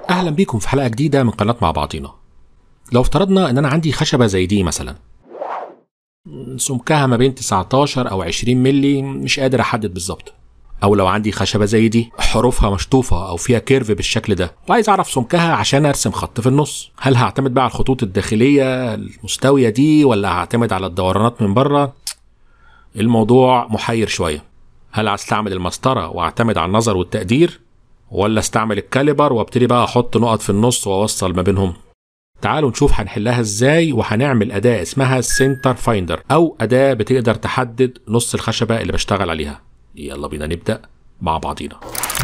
اهلا بيكم في حلقه جديده من قناه مع بعضينا لو افترضنا ان انا عندي خشبه زي دي مثلا سمكها ما بين 19 او 20 ملي مش قادر احدد بالظبط او لو عندي خشبه زي دي حروفها مشطوفه او فيها كيرف بالشكل ده وعايز اعرف سمكها عشان ارسم خط في النص هل هعتمد بقى على الخطوط الداخليه المستويه دي ولا هعتمد على الدورانات من بره الموضوع محير شويه هل هستعمل المسطره واعتمد على النظر والتقدير ولا استعمل الكاليبر وابتدي بقى احط نقط في النص واوصل ما بينهم تعالوا نشوف هنحلها ازاي وهنعمل اداة اسمها سنتر فايندر او اداة بتقدر تحدد نص الخشبة اللي بشتغل عليها يلا بينا نبدأ مع بعضينا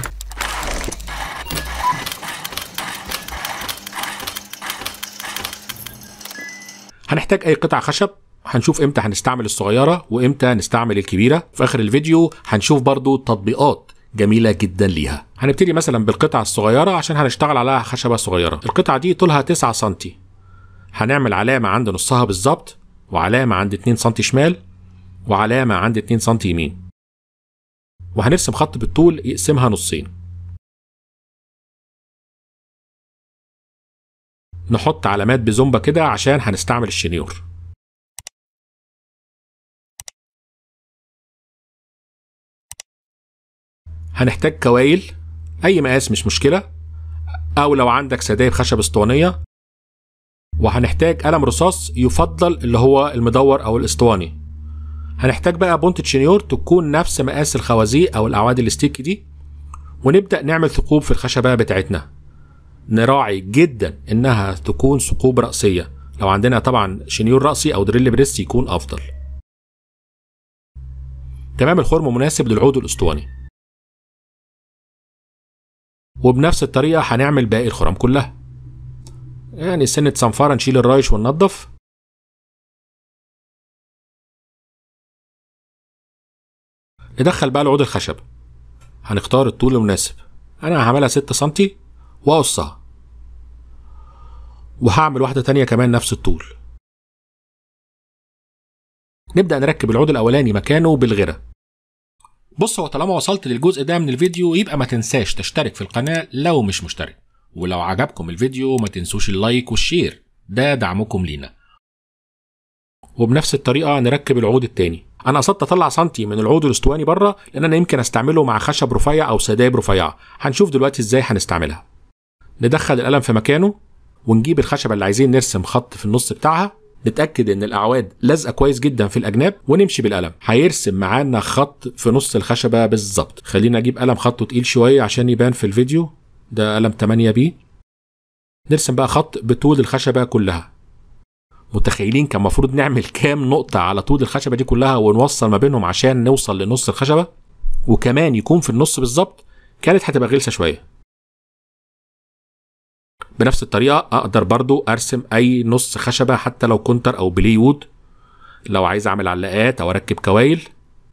هنحتاج اي قطع خشب هنشوف امتى هنستعمل الصغيرة وامتى نستعمل الكبيرة في اخر الفيديو هنشوف برضو تطبيقات جميلة جدا ليها هنبتدي مثلا بالقطعة الصغيرة عشان هنشتغل عليها خشبة صغيرة القطعة دي طولها 9 سنتي هنعمل علامة عند نصها بالظبط وعلامة عند 2 سنتي شمال وعلامة عند 2 سنتي يمين وهنرسم خط بالطول يقسمها نصين نحط علامات بزومبا كده عشان هنستعمل الشنيور هنحتاج كوايل اي مقاس مش مشكله او لو عندك سدايب خشب اسطوانيه وهنحتاج قلم رصاص يفضل اللي هو المدور او الاسطواني هنحتاج بقى بونت شنيور تكون نفس مقاس الخوازيق او الاعواد الستيك دي ونبدا نعمل ثقوب في الخشبه بتاعتنا نراعي جدا انها تكون ثقوب راسيه لو عندنا طبعا شنيور راسي او دريل بريس يكون افضل تمام الخرم مناسب للعود الاسطواني وبنفس الطريقة هنعمل باقي الخرم كلها يعني سنة صنفرة نشيل الرايش وننضف ندخل بقى العود الخشب هنختار الطول المناسب انا هعملها 6 سنتي واقصها وهعمل واحدة تانية كمان نفس الطول نبدأ نركب العود الأولاني مكانه بالغرة بص هو طالما وصلت للجزء ده من الفيديو يبقى ما تنساش تشترك في القناة لو مش مشترك ولو عجبكم الفيديو ما تنسوش اللايك والشير ده دعمكم لينا وبنفس الطريقة نركب العود التاني انا قصدت اطلع سنتي من العود الاسطواني بره لان انا يمكن استعمله مع خشب رفيع او سدايب رفيعة هنشوف دلوقتي ازاي هنستعملها ندخل القلم في مكانه ونجيب الخشبة اللي عايزين نرسم خط في النص بتاعها نتاكد ان الاعواد لازقه كويس جدا في الاجناب ونمشي بالقلم هيرسم معانا خط في نص الخشبه بالظبط خلينا اجيب قلم خطه تقيل شويه عشان يبان في الفيديو ده قلم 8 بي نرسم بقى خط بطول الخشبه كلها متخيلين كان المفروض نعمل كام نقطه على طول الخشبه دي كلها ونوصل ما بينهم عشان نوصل لنص الخشبه وكمان يكون في النص بالظبط كانت هتبقى غلسه شويه بنفس الطريقة أقدر برضو أرسم أي نص خشبة حتى لو كونتر أو بلي وود لو عايز أعمل علاقات أو أركب كوايل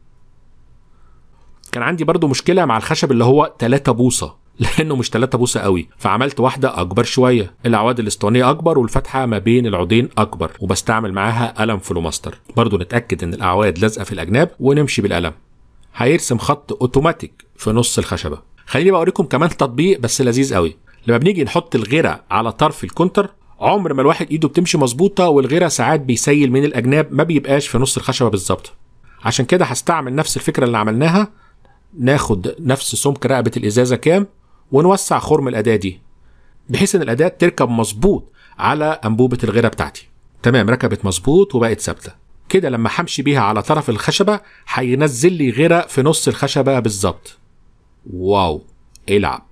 كان عندي برضو مشكلة مع الخشب اللي هو 3 بوصة لأنه مش 3 بوصة قوي فعملت واحدة أكبر شوية الأعواد الاسطوانية أكبر والفتحة ما بين العودين أكبر وبستعمل معاها قلم فلوماستر برضو نتأكد إن الأعواد لازقة في الأجناب ونمشي بالقلم هيرسم خط أوتوماتيك في نص الخشبة خليني بقى أوريكم كمان تطبيق بس لذيذ قوي لما بنيجي نحط الغيرة على طرف الكونتر عمر ما الواحد ايده بتمشي مظبوطة والغيرة ساعات بيسيل من الأجناب ما بيبقاش في نص الخشبة بالظبط عشان كده هستعمل نفس الفكرة اللي عملناها ناخد نفس سمك رقبة الإزازة كام ونوسع خرم الأداة دي بحيث إن الأداة تركب مظبوط على أنبوبة الغيرة بتاعتي تمام ركبت مظبوط وبقت ثابتة كده لما همشي بيها على طرف الخشبة هينزل لي غيرة في نص الخشبة بالظبط واو العب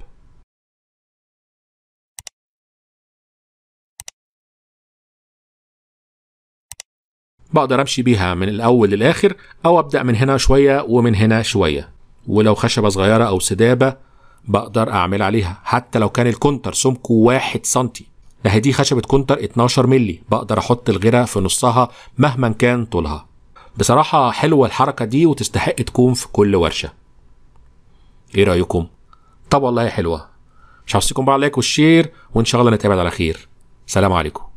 بقدر امشي بيها من الاول للاخر او ابدا من هنا شويه ومن هنا شويه ولو خشبه صغيره او سدابه بقدر اعمل عليها حتى لو كان الكونتر سمكه واحد سنتي ده دي خشبة كونتر 12 ملي بقدر احط الغيرة في نصها مهما كان طولها بصراحة حلوة الحركة دي وتستحق تكون في كل ورشة ايه رأيكم؟ طب والله حلوة مش هوصيكم بقى على اللايك والشير وان شاء الله نتقابل على خير سلام عليكم